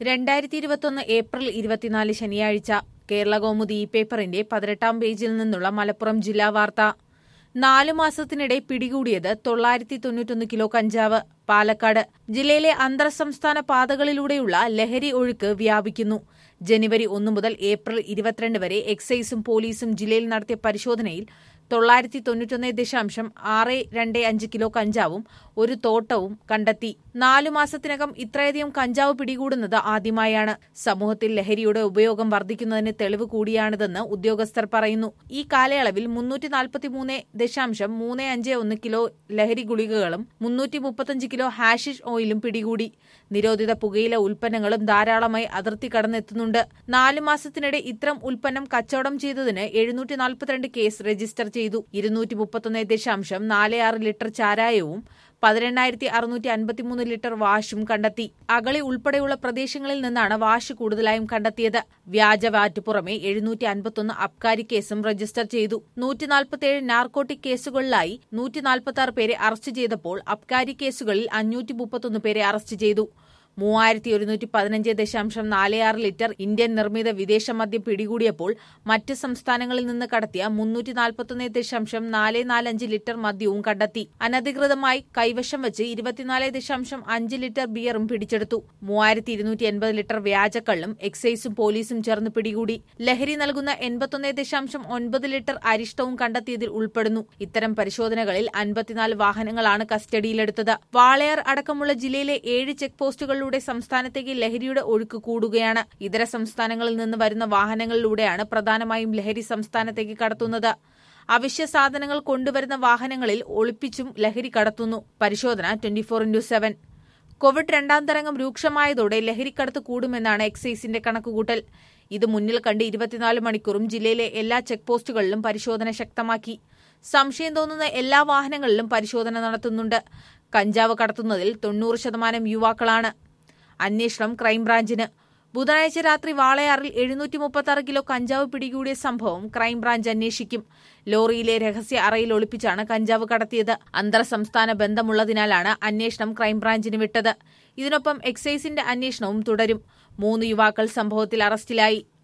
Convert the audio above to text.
രണ്ടായിരത്തി ഇരുപത്തൊന്ന് ഏപ്രിൽ ഇരുപത്തിനാല് ശനിയാഴ്ച കേരള കൗമുദി ഈ പേപ്പറിന്റെ പതിനെട്ടാം പേജിൽ നിന്നുള്ള മലപ്പുറം ജില്ലാ വാർത്ത നാലു മാസത്തിനിടെ പിടികൂടിയത് തൊള്ളായിരത്തി തൊണ്ണൂറ്റൊന്ന് കിലോ കഞ്ചാവ് പാലക്കാട് ജില്ലയിലെ അന്തർ സംസ്ഥാന പാതകളിലൂടെയുള്ള ലഹരി ഒഴുക്ക് വ്യാപിക്കുന്നു ജനുവരി ഒന്ന് മുതൽ ഏപ്രിൽ ഇരുപത്തിരണ്ട് വരെ എക്സൈസും പോലീസും ജില്ലയിൽ നടത്തിയ പരിശോധനയിൽ തൊള്ളായിരത്തി തൊണ്ണൂറ്റൊന്ന് ദശാംശം ആറ് രണ്ട് അഞ്ച് കിലോ കഞ്ചാവും ഒരു തോട്ടവും കണ്ടെത്തി നാലു മാസത്തിനകം ഇത്രയധികം കഞ്ചാവ് പിടികൂടുന്നത് ആദ്യമായാണ് സമൂഹത്തിൽ ലഹരിയുടെ ഉപയോഗം വർദ്ധിക്കുന്നതിന് തെളിവ് കൂടിയാണിതെന്ന് ഉദ്യോഗസ്ഥർ പറയുന്നു ഈ കാലയളവിൽ മുന്നൂറ്റി നാൽപ്പത്തിമൂന്ന് ദശാംശം മൂന്ന് അഞ്ച് ഒന്ന് കിലോ ലഹരി ഗുളികകളും മുന്നൂറ്റി മുപ്പത്തഞ്ച് കിലോ ഹാഷിഷ് ഓയിലും പിടികൂടി നിരോധിത പുകയില ഉൽപ്പന്നങ്ങളും ധാരാളമായി അതിർത്തി കടന്നെത്തുന്നുണ്ട് നാലു മാസത്തിനിടെ ഇത്തരം ഉൽപ്പന്നം കച്ചവടം ചെയ്തതിന് എഴുന്നൂറ്റി നാൽപ്പത്തിരണ്ട് കേസ് രജിസ്റ്റർ ചെയ്തു ഇരുന്നൂറ്റി മുപ്പത്തൊന്ന് ദശാംശം നാല് ആറ് ലിറ്റർ ചാരായവും പതിനെണ്ണായിരത്തി അറുന്നൂറ്റി അൻപത്തിമൂന്ന് ലിറ്റർ വാഷും കണ്ടെത്തി അകളി ഉൾപ്പെടെയുള്ള പ്രദേശങ്ങളിൽ നിന്നാണ് വാഷ് കൂടുതലായും കണ്ടെത്തിയത് വ്യാജ വാറ്റ് പുറമെ എഴുന്നൂറ്റി അൻപത്തൊന്ന് അബ്കാരി കേസും രജിസ്റ്റർ ചെയ്തു നൂറ്റി നാൽപ്പത്തിയേഴ് നാർക്കോട്ടിക് കേസുകളിലായി നൂറ്റി നാൽപ്പത്തി ആറ് പേരെ അറസ്റ്റ് ചെയ്തപ്പോൾ അബ്കാരി കേസുകളിൽ അഞ്ഞൂറ്റി മുപ്പത്തൊന്ന് പേരെ അറസ്റ്റ് ചെയ്തു മൂവായിരത്തി ഒരുന്നൂറ്റി പതിനഞ്ച് ദശാംശം നാല് ആറ് ലിറ്റർ ഇന്ത്യൻ നിർമ്മിത വിദേശ മദ്യം പിടികൂടിയപ്പോൾ മറ്റ് സംസ്ഥാനങ്ങളിൽ നിന്ന് കടത്തിയ മുന്നൂറ്റി നാൽപ്പത്തൊന്ന് ദശാംശം നാല് നാലഞ്ച് ലിറ്റർ മദ്യവും കണ്ടെത്തി അനധികൃതമായി കൈവശം വെച്ച് ഇരുപത്തിനാല് ദശാംശം അഞ്ച് ലിറ്റർ ബിയറും പിടിച്ചെടുത്തു മൂവായിരത്തി ഇരുന്നൂറ്റി എൺപത് ലിറ്റർ വ്യാജക്കള്ളും എക്സൈസും പോലീസും ചേർന്ന് പിടികൂടി ലഹരി നൽകുന്ന എൺപത്തൊന്ന് ദശാംശം ഒൻപത് ലിറ്റർ അരിഷ്ടവും കണ്ടെത്തിയതിൽ ഉൾപ്പെടുന്നു ഇത്തരം പരിശോധനകളിൽ അൻപത്തിനാല് വാഹനങ്ങളാണ് കസ്റ്റഡിയിലെടുത്തത് വാളയാർ അടക്കമുള്ള ജില്ലയിലെ ഏഴ് ചെക്ക് പോസ്റ്റുകൾ വാഹനങ്ങളിലൂടെ സംസ്ഥാനത്തേക്ക് ലഹരിയുടെ ഒഴുക്ക് കൂടുകയാണ് ഇതര സംസ്ഥാനങ്ങളിൽ നിന്ന് വരുന്ന വാഹനങ്ങളിലൂടെയാണ് പ്രധാനമായും ലഹരി സംസ്ഥാനത്തേക്ക് കടത്തുന്നത് അവശ്യ സാധനങ്ങൾ കൊണ്ടുവരുന്ന വാഹനങ്ങളിൽ ഒളിപ്പിച്ചും ലഹരി കടത്തുന്നു പരിശോധന twenty four into seven Covid രണ്ടാം തരംഗം രൂക്ഷമായതോടെ ലഹരിക്കടത്ത് കൂടുമെന്നാണ് എക്സൈസിന്റെ കണക്കുകൂട്ടൽ ഇത് മുന്നിൽ കണ്ട് ഇരുപത്തിനാല് മണിക്കൂറും ജില്ലയിലെ എല്ലാ ചെക്ക് പോസ്റ്റുകളിലും പരിശോധന ശക്തമാക്കി സംശയം തോന്നുന്ന എല്ലാ വാഹനങ്ങളിലും പരിശോധന നടത്തുന്നുണ്ട് കഞ്ചാവ് കടത്തുന്നതിൽ തൊണ്ണൂറ് ശതമാനം യുവാക്കളാണ് അന്വേഷണം ക്രൈംബ്രാഞ്ചിന് ബുധനാഴ്ച രാത്രി വാളയാറിൽ എഴുന്നൂറ്റി മുപ്പത്തി കിലോ കഞ്ചാവ് പിടികൂടിയ സംഭവം ക്രൈംബ്രാഞ്ച് അന്വേഷിക്കും ലോറിയിലെ രഹസ്യ അറയിൽ ഒളിപ്പിച്ചാണ് കഞ്ചാവ് കടത്തിയത് അന്തർ സംസ്ഥാന ബന്ധമുള്ളതിനാലാണ് അന്വേഷണം ക്രൈംബ്രാഞ്ചിന് വിട്ടത് ഇതിനൊപ്പം എക്സൈസിന്റെ അന്വേഷണവും തുടരും മൂന്ന് യുവാക്കൾ സംഭവത്തിൽ അറസ്റ്റിലായി